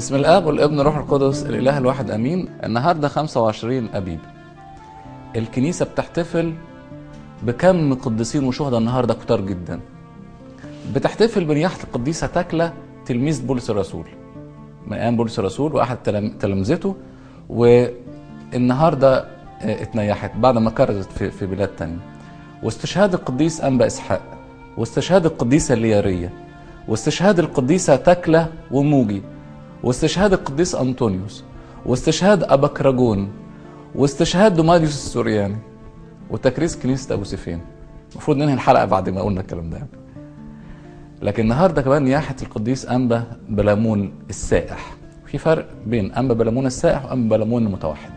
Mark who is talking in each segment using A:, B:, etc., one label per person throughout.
A: بسم الاب والابن والروح القدس الاله الواحد امين النهارده 25 ابيب الكنيسه بتحتفل بكم قديسين وشهداء النهارده كتار جدا بتحتفل بنياحه القديسه تكله تلميذ بولس الرسول من ايام بولس الرسول واحد تلام- تلامذته والنهارده آه، اتنيحت بعد ما كرزت في, في بلاد تانية واستشهاد القديس انبا اسحاق واستشهاد القديسه اللياريه واستشهاد القديسه تكله وموجي واستشهاد القديس انطونيوس واستشهاد ابكراجون واستشهاد دوماديوس السورياني وتكريس كنيسه ابو سيفين المفروض ننهي الحلقه بعد ما قلنا الكلام ده يعني. لكن النهارده كمان نياحه القديس انبا بلامون السائح في فرق بين انبا بلامون السائح وانبا بلامون المتوحد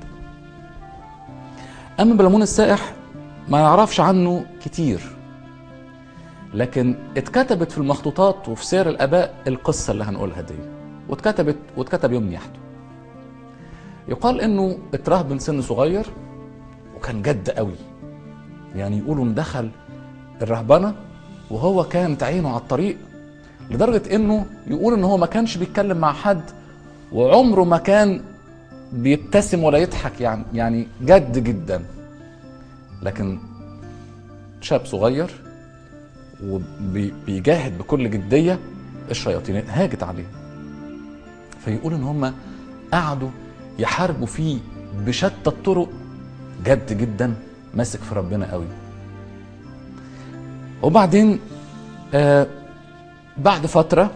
A: انبا بلامون السائح ما نعرفش عنه كتير لكن اتكتبت في المخطوطات وفي سير الاباء القصه اللي هنقولها دي واتكتبت واتكتب يوم نياحته يقال انه اترهب من سن صغير وكان جد قوي يعني يقولوا ان دخل الرهبنه وهو كانت عينه على الطريق لدرجه انه يقول ان هو ما كانش بيتكلم مع حد وعمره ما كان بيبتسم ولا يضحك يعني يعني جد جدا لكن شاب صغير وبيجاهد بكل جديه الشياطين هاجت عليه فيقول ان هم قعدوا يحاربوا فيه بشتى الطرق جد جدا ماسك في ربنا قوي وبعدين آه بعد فتره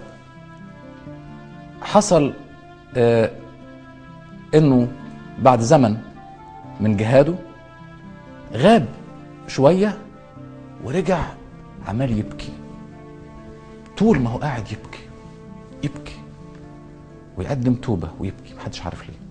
A: حصل آه انه بعد زمن من جهاده غاب شويه ورجع عمال يبكي طول ما هو قاعد يبكي يبكي ويقدم توبه ويبكي محدش عارف ليه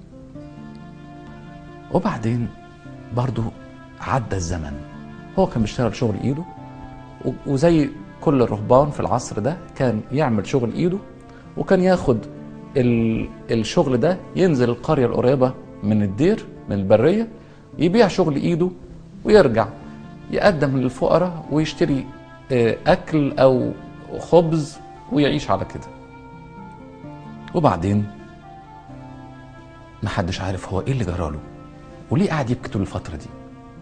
A: وبعدين برضو عدى الزمن هو كان بيشتغل شغل ايده و- وزي كل الرهبان في العصر ده كان يعمل شغل ايده وكان ياخد ال- الشغل ده ينزل القريه القريبه من الدير من البريه يبيع شغل ايده ويرجع يقدم للفقراء ويشتري آه، اكل او خبز ويعيش على كده وبعدين محدش عارف هو ايه اللي جراله وليه قاعد يبكي طول الفتره دي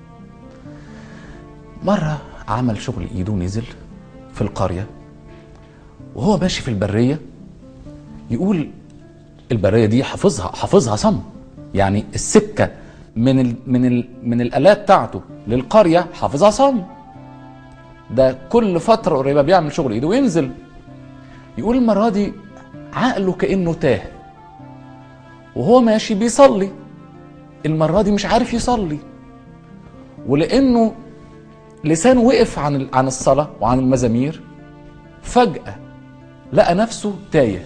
A: مره عمل شغل ايده ونزل في القريه وهو ماشي في البريه يقول البريه دي حافظها حافظها صم يعني السكه من ال من ال من الالات بتاعته للقريه حافظها صم ده كل فتره قريبه بيعمل شغل ايده وينزل يقول المره دي عقله كانه تاه وهو ماشي بيصلي المره دي مش عارف يصلي ولانه لسانه وقف عن ال- عن الصلاه وعن المزامير فجاه لقى نفسه تايه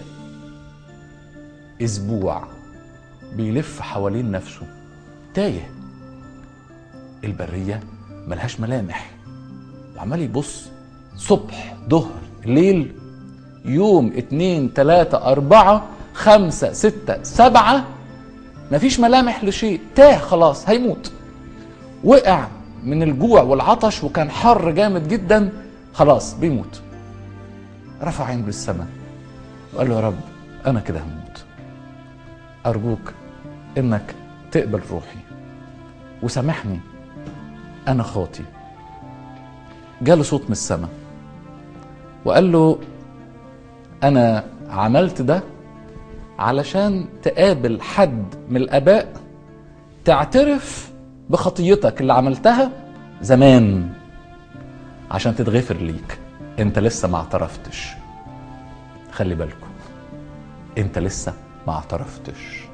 A: اسبوع بيلف حوالين نفسه تايه البريه ملهاش ملامح وعمال يبص صبح ظهر ليل يوم اتنين تلاتة أربعة خمسة ستة سبعة مفيش ملامح لشيء تاه خلاص هيموت وقع من الجوع والعطش وكان حر جامد جدا خلاص بيموت رفع عينه للسماء وقال له يا رب أنا كده هموت أرجوك إنك تقبل روحي وسامحني أنا خاطي جاله صوت من السماء وقال له انا عملت ده علشان تقابل حد من الاباء تعترف بخطيتك اللي عملتها زمان عشان تتغفر ليك انت لسه ما اعترفتش خلي بالكم انت لسه ما اعترفتش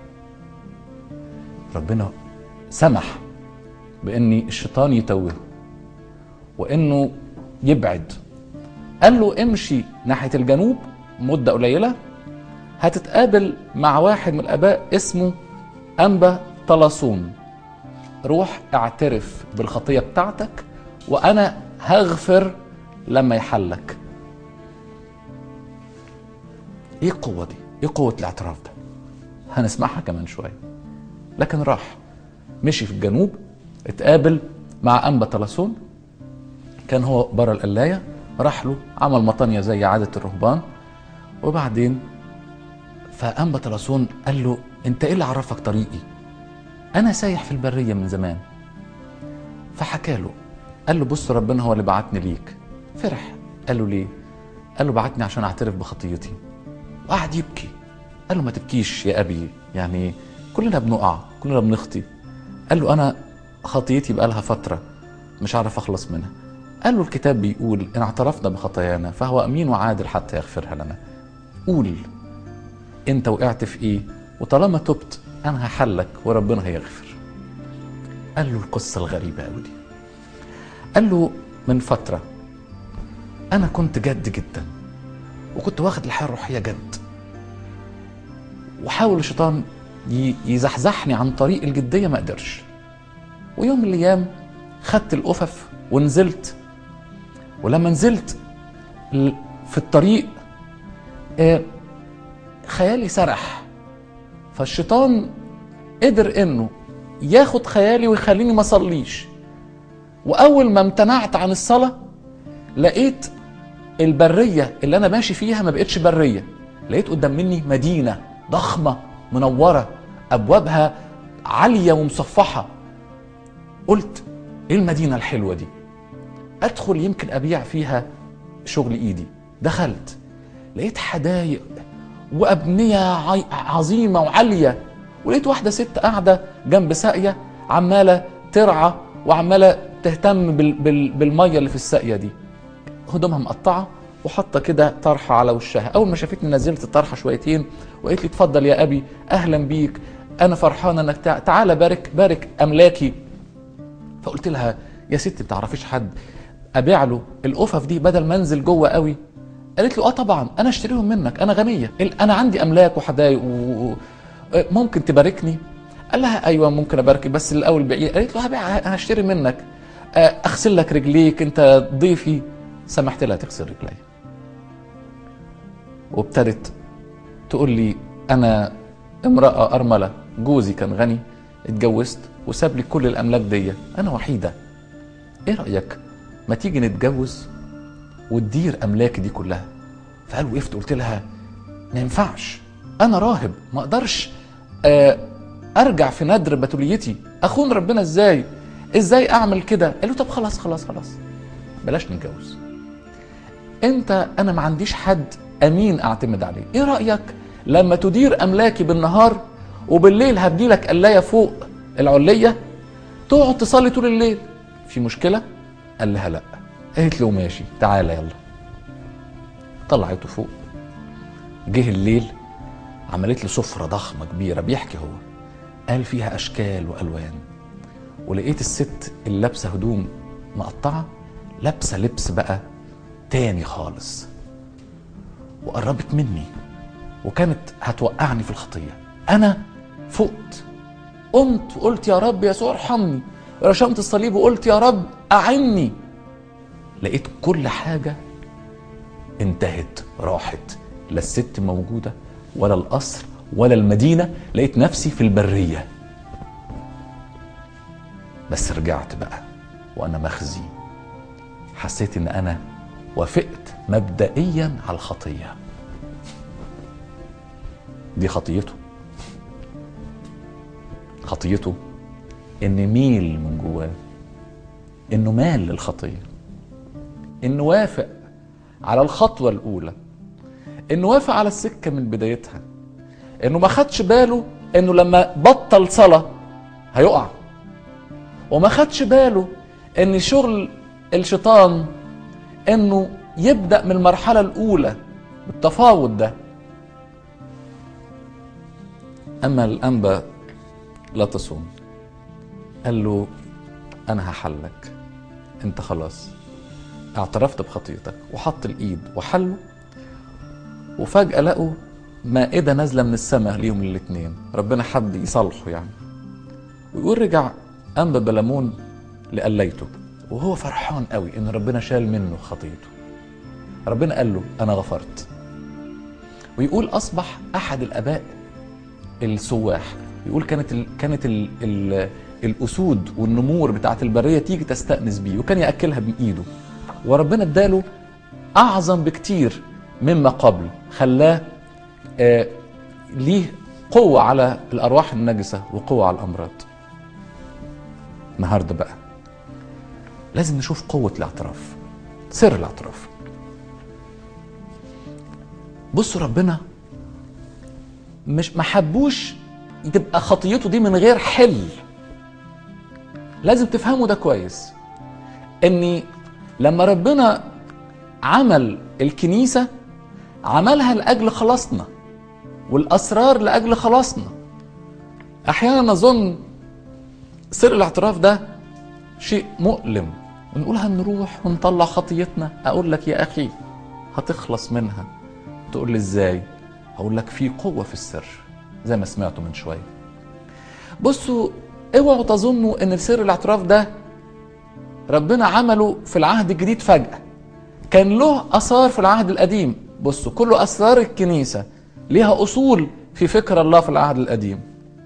A: ربنا سمح بان الشيطان يتوهه وانه يبعد قال له امشي ناحيه الجنوب مده قليله هتتقابل مع واحد من الاباء اسمه انبا طلاسون روح اعترف بالخطيه بتاعتك وانا هغفر لما يحلك ايه القوه دي ايه قوه الاعتراف ده هنسمعها كمان شويه لكن راح مشي في الجنوب اتقابل مع انبا طلاسون كان هو بره القلايه راح له عمل مطانيه زي عاده الرهبان وبعدين فأنبا طلاسون قال له انت ايه اللي عرفك طريقي انا سايح في البريه من زمان فحكى له قال له بص ربنا هو اللي بعتني ليك فرح قال له ليه قال له بعتني عشان اعترف بخطيتي وقعد يبكي قال له ما تبكيش يا ابي يعني كلنا بنقع كلنا بنخطي قال له انا خطيتي بقالها فتره مش عارف اخلص منها قال له الكتاب بيقول ان اعترفنا بخطايانا فهو امين وعادل حتى يغفرها لنا قول انت وقعت في ايه وطالما تبت انا هحلك وربنا هيغفر قال له القصه الغريبه قوي دي قال له من فتره انا كنت جد جدا وكنت واخد الحياه الروحيه جد وحاول الشيطان ي- يزحزحني عن طريق الجديه ما قدرش ويوم من الايام خدت القفف ونزلت ولما نزلت ال- في الطريق آه، خيالي سرح فالشيطان قدر انه ياخد خيالي ويخليني ما اصليش واول ما امتنعت عن الصلاه لقيت البريه اللي انا ماشي فيها ما بقتش بريه لقيت قدام مني مدينه ضخمه منوره ابوابها عاليه ومصفحه قلت ايه المدينه الحلوه دي ادخل يمكن ابيع فيها شغل ايدي دخلت لقيت حدايق وابنيه عي- عظيمه وعاليه ولقيت واحده ست قاعده جنب ساقيه عماله ترعى وعماله تهتم بال بال بالميه اللي في الساقيه دي هدومها مقطعه وحاطه كده طرحه على وشها اول ما شافتني نزلت الطرحه شويتين وقالت لي اتفضل يا ابي اهلا بيك انا فرحانه انك تع... تعالى بارك بارك املاكي فقلت لها يا ست بتعرفيش حد ابيع له القفف دي بدل ما انزل جوه قوي قالت له اه طبعا انا اشتريهم منك انا غنيه ال- انا عندي املاك وحدايق و... و- ممكن تباركني قال لها ايوه ممكن اباركك بس الاول بيعي قالت له هبيع هشتري منك آه، اغسل لك رجليك انت ضيفي سمحت لها تغسل رجلي وابتدت تقول لي انا امراه ارمله جوزي كان غني اتجوزت وساب لي كل الاملاك دي انا وحيده ايه رايك ما تيجي نتجوز وتدير املاكي دي كلها فقال وقفت قلت لها ما ينفعش انا راهب ما اقدرش آه، ارجع في ندر بتوليتي اخون ربنا ازاي ازاي اعمل كده قال له طب خلاص خلاص خلاص بلاش نتجوز انت انا ما عنديش حد امين اعتمد عليه ايه رايك لما تدير املاكي بالنهار وبالليل هبني لك قلايه فوق العليه تقعد تصلي طول الليل في مشكله قال لها لا قالت له ماشي تعالى يلا طلعته فوق جه الليل عملت له سفره ضخمه كبيره بيحكي هو قال فيها اشكال والوان ولقيت الست اللي لابسه هدوم مقطعه لابسه لبس بقى تاني خالص وقربت مني وكانت هتوقعني في الخطيه انا فقت قمت وقلت يا رب يسوع ارحمني رشمت الصليب وقلت يا رب اعني لقيت كل حاجه انتهت راحت لا الست موجوده ولا القصر ولا المدينه لقيت نفسي في البريه بس رجعت بقى وانا مخزي حسيت ان انا وافقت مبدئيا على الخطيه دي خطيته خطيته ان ميل من جواه انه مال للخطيه انه وافق على الخطوه الاولى انه وافق على السكه من بدايتها انه ما خدش باله انه لما بطل صلاه هيقع وما خدش باله ان شغل الشيطان انه يبدا من المرحله الاولى بالتفاوض ده اما الانبا لا تصوم قال له انا هحلك انت خلاص اعترفت بخطيتك وحط الايد وحله وفجاه لقوا مائده نازله من السماء ليهم الاثنين ربنا حب يصالحه يعني ويقول رجع انبا بلمون لقليته وهو فرحان قوي ان ربنا شال منه خطيته ربنا قال له انا غفرت ويقول اصبح احد الاباء السواح يقول كانت ال كانت ال ال الاسود والنمور بتاعت البريه تيجي تستانس بيه وكان ياكلها بايده وربنا اداله اعظم بكتير مما قبل خلاه آه، ليه قوة على الأرواح النجسة وقوة على الأمراض النهاردة بقى لازم نشوف قوة الاعتراف سر الاعتراف بصوا ربنا مش ما حبوش تبقى خطيته دي من غير حل لازم تفهموا ده كويس اني لما ربنا عمل الكنيسة عملها لأجل خلاصنا والأسرار لأجل خلاصنا أحيانا نظن سر الاعتراف ده شيء مؤلم ونقول هنروح ونطلع خطيتنا أقول لك يا أخي هتخلص منها تقول لي إزاي هقول لك في قوة في السر زي ما سمعتوا من شوية بصوا اوعوا تظنوا ان سر الاعتراف ده ربنا عمله في العهد الجديد فجأة كان له أثار في العهد القديم بصوا كل أسرار الكنيسة ليها أصول في فكر الله في العهد القديم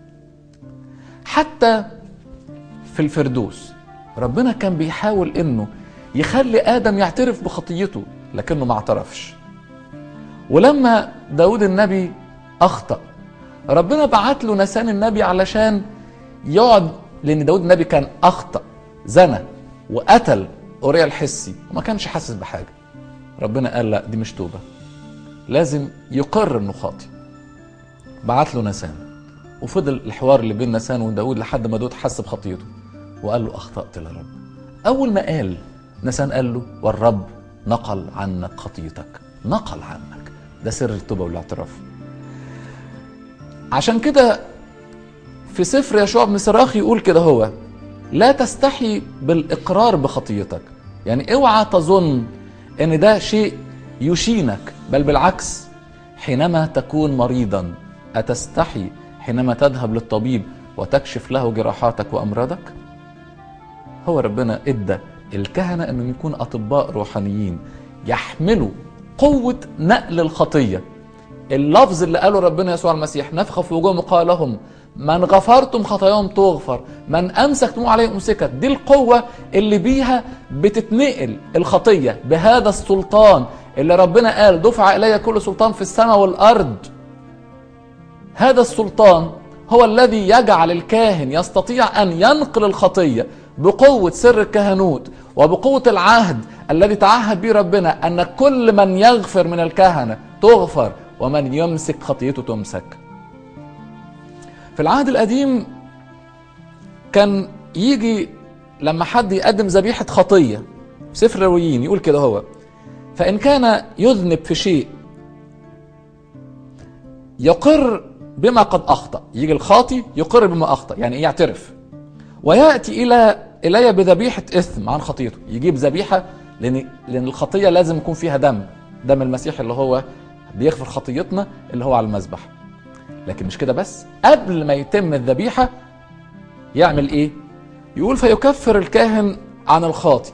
A: حتى في الفردوس ربنا كان بيحاول انه يخلي ادم يعترف بخطيته لكنه ما اعترفش ولما داود النبي اخطا ربنا بعت له نسان النبي علشان يقعد لان داود النبي كان اخطا زنى وقتل اوريا الحسي وما كانش حاسس بحاجه ربنا قال لا دي مش توبه لازم يقر انه خاطي بعت له نسان وفضل الحوار اللي بين نسان وداود لحد ما داود حس بخطيته وقال له اخطات لرب اول ما قال نسان قال له والرب نقل عنك خطيتك نقل عنك ده سر التوبه والاعتراف عشان كده في سفر يشوع بن سراخ يقول كده هو لا تستحي بالاقرار بخطيتك يعني اوعى تظن ان ده شيء يشينك بل بالعكس حينما تكون مريضا اتستحي حينما تذهب للطبيب وتكشف له جراحاتك وامراضك هو ربنا ادى الكهنه انهم يكونوا اطباء روحانيين يحملوا قوه نقل الخطيه اللفظ اللي قاله ربنا يسوع المسيح نفخ في وجوههم وقال لهم من غفرتم خطاياهم تغفر من امسكتم عليه امسكت دي القوه اللي بيها بتتنقل الخطيه بهذا السلطان اللي ربنا قال دفع الي كل سلطان في السماء والارض هذا السلطان هو الذي يجعل الكاهن يستطيع ان ينقل الخطيه بقوه سر الكهنوت وبقوه العهد الذي تعهد به ربنا ان كل من يغفر من الكهنه تغفر ومن يمسك خطيته تمسك في العهد القديم كان يجي لما حد يقدم ذبيحة خطية في سفر الرويين يقول كده هو فإن كان يذنب في شيء يقر بما قد أخطأ يجي الخاطي يقر بما أخطأ يعني يعترف ويأتي إلى إلي بذبيحة إثم عن خطيته يجيب ذبيحة لأن لأن الخطية لازم يكون فيها دم دم المسيح اللي هو بيغفر خطيتنا اللي هو على المذبح لكن مش كده بس قبل ما يتم الذبيحة يعمل ايه يقول فيكفر الكاهن عن الخاطي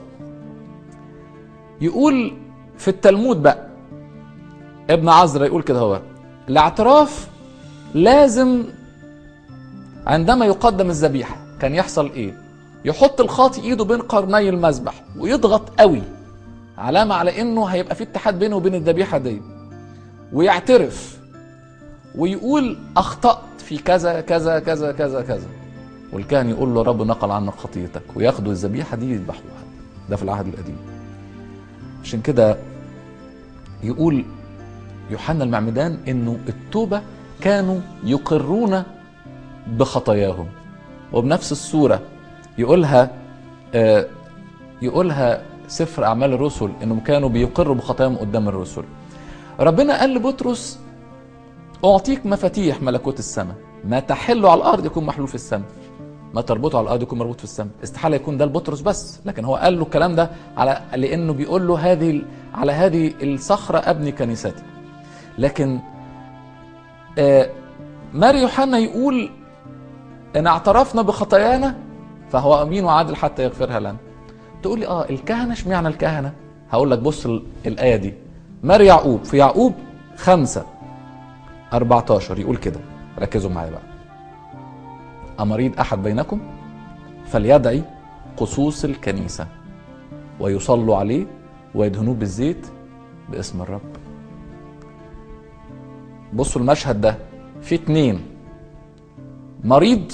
A: يقول في التلمود بقى ابن عزرا يقول كده هو الاعتراف لازم عندما يقدم الذبيحة كان يحصل ايه يحط الخاطي ايده بين قرني المذبح ويضغط قوي علامة على انه هيبقى في اتحاد بينه وبين الذبيحة دي ويعترف ويقول اخطأت في كذا كذا كذا كذا كذا والكاهن يقول له رب نقل عنك خطيتك وياخدوا الذبيحه دي يذبحوها ده في العهد القديم عشان كده يقول يوحنا المعمدان انه التوبه كانوا يقرون بخطاياهم وبنفس الصوره يقولها آه يقولها سفر اعمال الرسل انهم كانوا بيقروا بخطاياهم قدام الرسل ربنا قال لبطرس أعطيك مفاتيح ملكوت السماء ما تحل على الأرض يكون محلول في السماء ما تربطه على الأرض يكون مربوط في السماء استحالة يكون ده لبطرس بس لكن هو قال له الكلام ده على لأنه بيقول له هذه على هذه الصخرة أبني كنيستي لكن آه ماري يوحنا يقول إن اعترفنا بخطايانا فهو أمين وعادل حتى يغفرها لنا تقول لي اه الكهنة اشمعنى الكهنة هقول لك بص الآية دي ماري يعقوب في يعقوب خمسة 14 يقول كده ركزوا معايا بقى أمريض أحد بينكم فليدعي قصوص الكنيسة ويصلوا عليه ويدهنوه بالزيت باسم الرب بصوا المشهد ده في اتنين مريض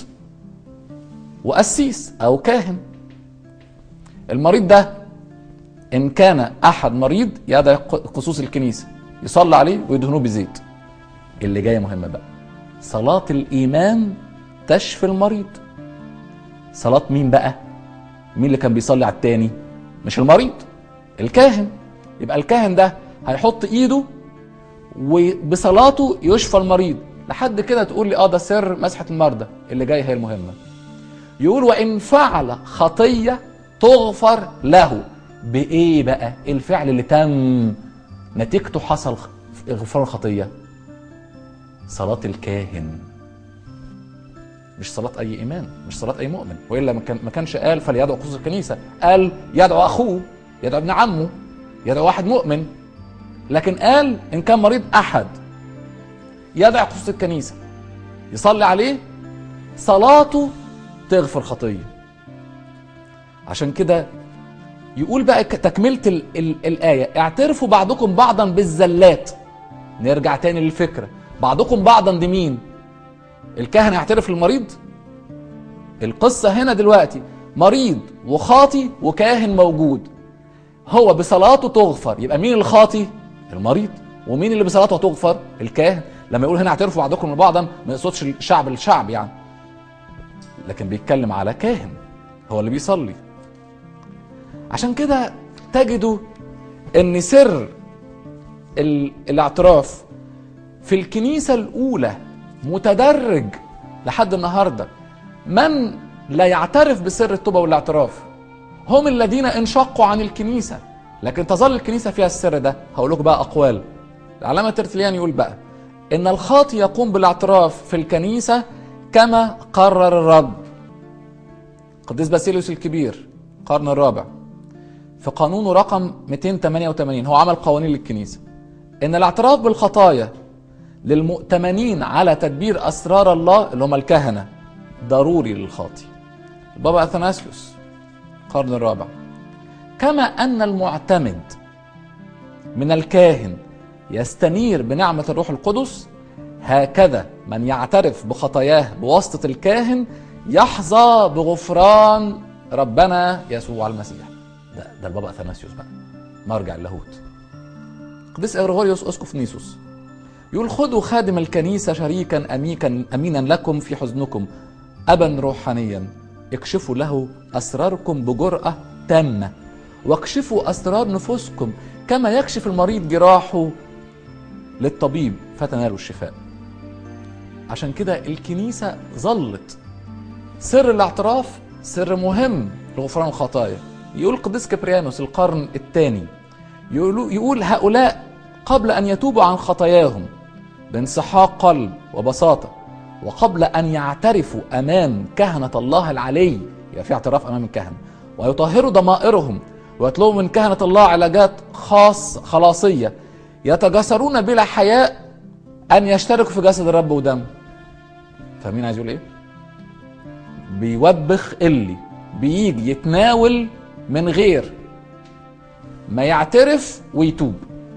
A: وقسيس او كاهن المريض ده ان كان احد مريض يدعي قصوص الكنيسه يصلي عليه ويدهنوه بزيت اللي جايه مهمه بقى صلاه الايمان تشفي المريض صلاه مين بقى مين اللي كان بيصلي على التاني مش المريض الكاهن يبقى الكاهن ده هيحط ايده وبصلاته يشفى المريض لحد كده تقول لي اه ده سر مسحه المرضى اللي جاي هي المهمه يقول وان فعل خطيه تغفر له بايه بقى الفعل اللي تم نتيجته حصل غفران الخطيه صلاه الكاهن مش صلاة أي إيمان مش صلاة أي مؤمن وإلا ما كان ما كانش قال فليدعو قصص الكنيسة قال يدعو أخوه يدعو ابن عمه يدعو واحد مؤمن لكن قال إن كان مريض أحد يدعو قصص الكنيسة يصلي عليه صلاته تغفر خطية عشان كده يقول بقى تكملة ال ال الآية اعترفوا بعضكم بعضا بالزلات نرجع تاني للفكرة بعضكم بعضا دي مين الكاهن يعترف للمريض القصة هنا دلوقتي مريض وخاطي وكاهن موجود هو بصلاته تغفر يبقى مين الخاطي المريض ومين اللي بصلاته تغفر الكاهن لما يقول هنا اعترفوا بعضكم لبعضا ما يقصدش الشعب الشعب يعني لكن بيتكلم على كاهن هو اللي بيصلي عشان كده تجدوا ان سر الاعتراف في الكنيسة الأولى متدرج لحد النهارده من لا يعترف بسر التوبه والاعتراف هم الذين انشقوا عن الكنيسه لكن تظل الكنيسه فيها السر ده هقول لكم بقى اقوال العلامه ترتليان يقول بقى ان الخاطي يقوم بالاعتراف في الكنيسه كما قرر الرب قديس باسيليوس الكبير القرن الرابع في قانونه رقم 288 هو عمل قوانين للكنيسه ان الاعتراف بالخطايا للمؤتمنين على تدبير اسرار الله اللي هم الكهنه ضروري للخاطي البابا اثناسيوس القرن الرابع كما ان المعتمد من الكاهن يستنير بنعمه الروح القدس هكذا من يعترف بخطاياه بواسطه الكاهن يحظى بغفران ربنا يسوع المسيح ده, ده البابا اثناسيوس بقى مرجع اللاهوت قديس اغريغوريوس اسقف نيسوس يقول خذوا خادم الكنيسة شريكا أميكا أمينا لكم في حزنكم أبا روحانيا اكشفوا له أسراركم بجرأة تامة واكشفوا أسرار نفوسكم كما يكشف المريض جراحه للطبيب فتنالوا الشفاء عشان كده الكنيسة ظلت سر الاعتراف سر مهم لغفران الخطايا يقول قديس كبريانوس القرن الثاني يقول, يقول هؤلاء قبل أن يتوبوا عن خطاياهم بانسحاق قلب وبساطة وقبل أن يعترفوا أمام كهنة الله العلي يبقى في اعتراف أمام الكهنة ويطهروا ضمائرهم ويطلبوا من كهنة الله علاجات خاص خلاصية يتجسرون بلا حياء أن يشتركوا في جسد الرب ودم فاهمين عايز يقول إيه؟ بيوبخ اللي بيجي يتناول من غير ما يعترف ويتوب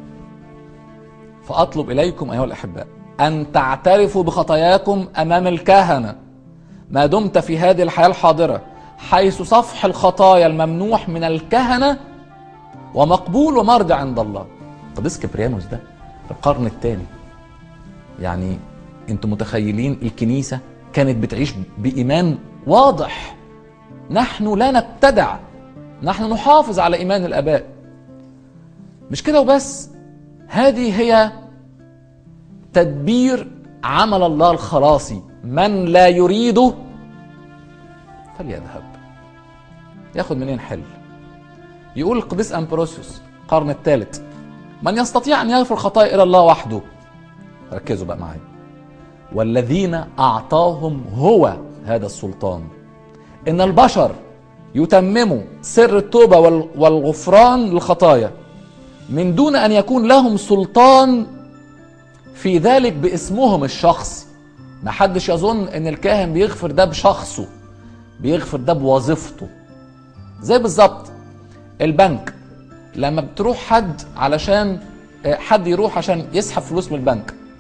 A: فأطلب إليكم أيها الأحباء أن تعترفوا بخطاياكم أمام الكهنة ما دمت في هذه الحياة الحاضرة حيث صفح الخطايا الممنوح من الكهنة ومقبول ومرجع عند الله قديس كبريانوس ده في القرن الثاني يعني انتم متخيلين الكنيسة كانت بتعيش بإيمان واضح نحن لا نبتدع نحن نحافظ على إيمان الآباء مش كده وبس هذه هي تدبير عمل الله الخلاصي من لا يريده فليذهب ياخد منين حل يقول القديس امبروسيوس القرن الثالث من يستطيع ان يغفر خطايا الى الله وحده ركزوا بقى معايا والذين اعطاهم هو هذا السلطان ان البشر يتمموا سر التوبه والغفران للخطايا من دون ان يكون لهم سلطان في ذلك باسمهم الشخصي ما حدش يظن ان الكاهن بيغفر ده بشخصه بيغفر ده بوظيفته زي بالظبط البنك لما بتروح حد علشان حد يروح عشان يسحب فلوس من البنك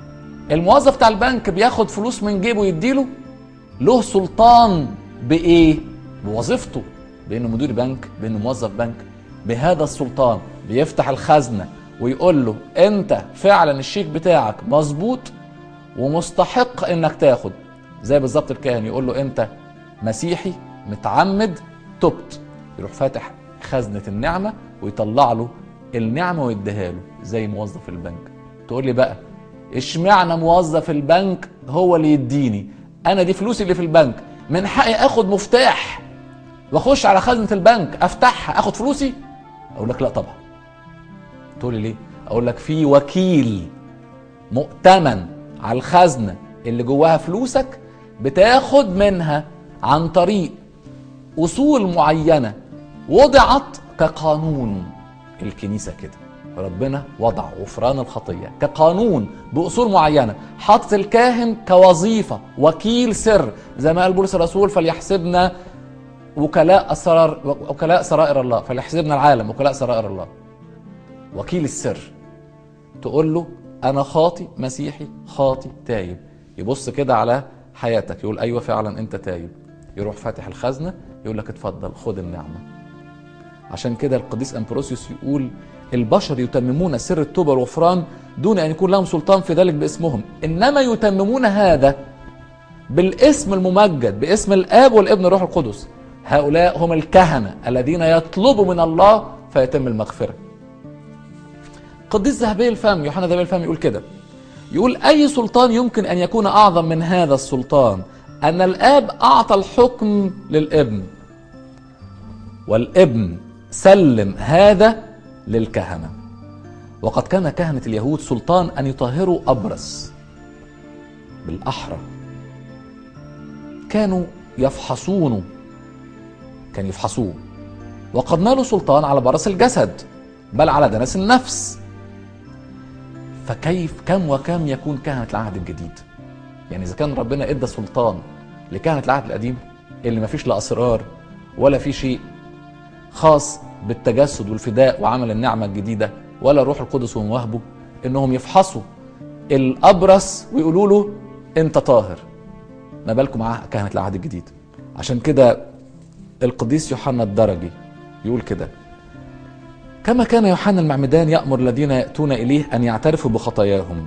A: الموظف بتاع البنك بياخد فلوس من جيبه يديله له سلطان بايه بوظيفته بانه مدير بنك بانه موظف بنك بهذا السلطان بيفتح الخزنه ويقول له انت فعلا الشيك بتاعك مظبوط ومستحق انك تاخد زي بالظبط الكاهن يقول له انت مسيحي متعمد تبت يروح فاتح خزنه النعمه ويطلع له النعمه ويديها له زي موظف البنك تقول لي بقى اشمعنى موظف البنك هو اللي يديني انا دي فلوسي اللي في البنك من حقي اخد مفتاح واخش على خزنه البنك افتحها اخد فلوسي اقول لك لا طبعا تقول لي ليه اقول لك في وكيل مؤتمن على الخزنه اللي جواها فلوسك بتاخد منها عن طريق اصول معينه وضعت كقانون الكنيسه كده ربنا وضع غفران الخطيه كقانون باصول معينه حاطط الكاهن كوظيفه وكيل سر زي ما قال بولس الرسول فليحسبنا وكلاء اسرار وكلاء سرائر الله فليحسبنا العالم وكلاء سرائر الله وكيل السر تقول له انا خاطي مسيحي خاطي تايب يبص كده على حياتك يقول ايوه فعلا انت تايب يروح فاتح الخزنه يقول لك اتفضل خد النعمه عشان كده القديس امبروسيوس يقول البشر يتممون سر التوبه والغفران دون ان يكون لهم سلطان في ذلك باسمهم انما يتممون هذا بالاسم الممجد باسم الاب والابن والروح القدس هؤلاء هم الكهنه الذين يطلبوا من الله فيتم المغفره قديس ذهبي الفم يوحنا ذهبي الفم يقول كده يقول اي سلطان يمكن ان يكون اعظم من هذا السلطان ان الاب اعطى الحكم للابن والابن سلم هذا للكهنه وقد كان كهنه اليهود سلطان ان يطهروا ابرص بالاحرى كانوا يفحصونه كان يفحصوه وقد نالوا سلطان على برص الجسد بل على دنس النفس فكيف كم وكم يكون كهنة العهد الجديد يعني إذا كان ربنا إدى سلطان لكهنة العهد القديم اللي ما فيش لا أسرار ولا في شيء خاص بالتجسد والفداء وعمل النعمة الجديدة ولا الروح القدس ومواهبه إنهم يفحصوا الأبرص ويقولوا له أنت طاهر ما بالكم مع كهنة العهد الجديد عشان كده القديس يوحنا الدرجي يقول كده كما كان يوحنا المعمدان يأمر الذين يأتون إليه أن يعترفوا بخطاياهم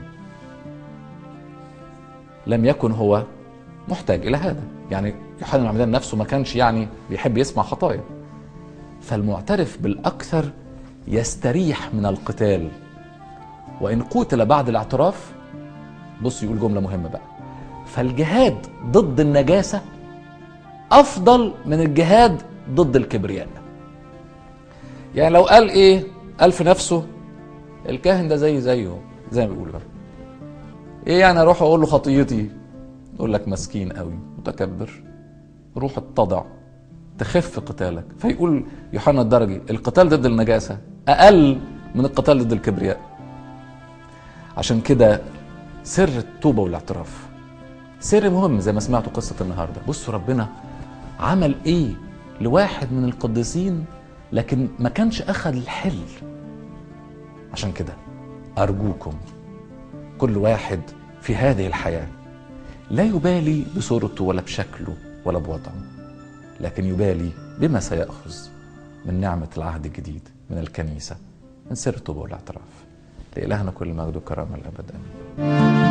A: لم يكن هو محتاج إلى هذا يعني يوحنا المعمدان نفسه ما كانش يعني بيحب يسمع خطايا فالمعترف بالأكثر يستريح من القتال وإن قتل بعد الاعتراف بص يقول جملة مهمة بقى فالجهاد ضد النجاسة أفضل من الجهاد ضد الكبرياء يعني لو قال ايه قال في نفسه الكاهن ده زي زيه زي ما بيقولوا ايه يعني اروح اقول له خطيتي يقول لك مسكين قوي متكبر روح اتضع تخف قتالك فيقول يوحنا الدرجي القتال ضد النجاسة أقل من القتال ضد الكبرياء عشان كده سر التوبة والاعتراف سر مهم زي ما سمعتوا قصة النهاردة بصوا ربنا عمل ايه لواحد من القديسين لكن ما كانش اخذ الحل عشان كده ارجوكم كل واحد في هذه الحياه لا يبالي بصورته ولا بشكله ولا بوضعه لكن يبالي بما سياخذ من نعمه العهد الجديد من الكنيسه من سر التوبه والاعتراف لالهنا كل المجد والكرامه الابد امين